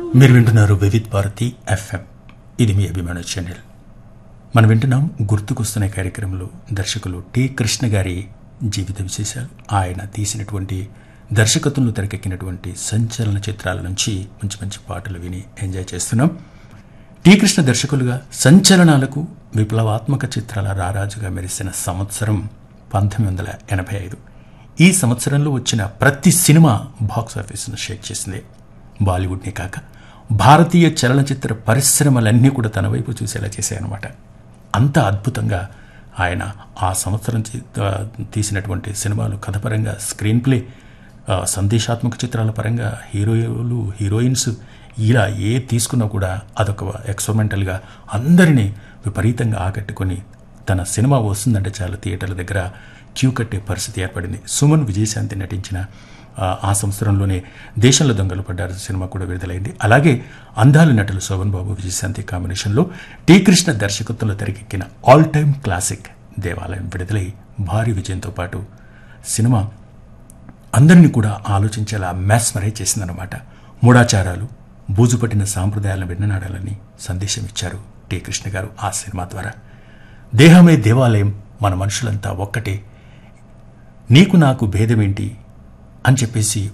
మీరు వింటున్నారు వివిధ్ భారతి ఎఫ్ఎం ఇది మీ అభిమాన ఛానల్ మనం వింటున్నాం గుర్తుకొస్తున్న కార్యక్రమంలో దర్శకులు టి కృష్ణ గారి జీవిత విశేషాలు ఆయన తీసినటువంటి దర్శకత్వంలో తెరకెక్కినటువంటి సంచలన చిత్రాల నుంచి మంచి మంచి పాటలు విని ఎంజాయ్ చేస్తున్నాం టి కృష్ణ దర్శకులుగా సంచలనాలకు విప్లవాత్మక చిత్రాల రారాజుగా మెరిసిన సంవత్సరం పంతొమ్మిది వందల ఎనభై ఐదు ఈ సంవత్సరంలో వచ్చిన ప్రతి సినిమా బాక్స్ ఆఫీసును షేక్ చేసింది బాలీవుడ్ని కాక భారతీయ చలనచిత్ర పరిశ్రమలన్నీ కూడా తన వైపు చూసేలా చేశాయన్నమాట అంత అద్భుతంగా ఆయన ఆ సంవత్సరం చి- ఆ, తీసినటువంటి సినిమాలు కథపరంగా స్క్రీన్ ప్లే ఆ, సందేశాత్మక చిత్రాల పరంగా హీరోలు హీరోయిన్స్ ఇలా ఏ తీసుకున్నా కూడా అదొక ఎక్స్పెరిమెంటల్గా అందరినీ విపరీతంగా ఆకట్టుకొని తన సినిమా వస్తుందంటే చాలు థియేటర్ల దగ్గర క్యూ కట్టే పరిస్థితి ఏర్పడింది సుమన్ విజయశాంతి నటించిన ఆ, ఆ సంవత్సరంలోనే దేశంలో దొంగలు పడ్డారు సినిమా కూడా విడుదలైంది అలాగే అందాల నటులు శోభన్ బాబు విజయశాంతి కాంబినేషన్లో టీ కృష్ణ దర్శకత్వంలో తెరకెక్కిన ఆల్ టైమ్ క్లాసిక్ దేవాలయం విడుదలై భారీ విజయంతో పాటు సినిమా అందరినీ కూడా ఆలోచించేలా మెస్మరైజ్ చేసిందనమాట మూఢాచారాలు బూజుపట్టిన సాంప్రదాయాలను విన్ననాడాలని సందేశం ఇచ్చారు టి కృష్ణ గారు ఆ సినిమా ద్వారా దేహమే దేవాలయం మన మనుషులంతా ఒక్కటే నీకు నాకు భేదమేంటి అని చెప్పేసి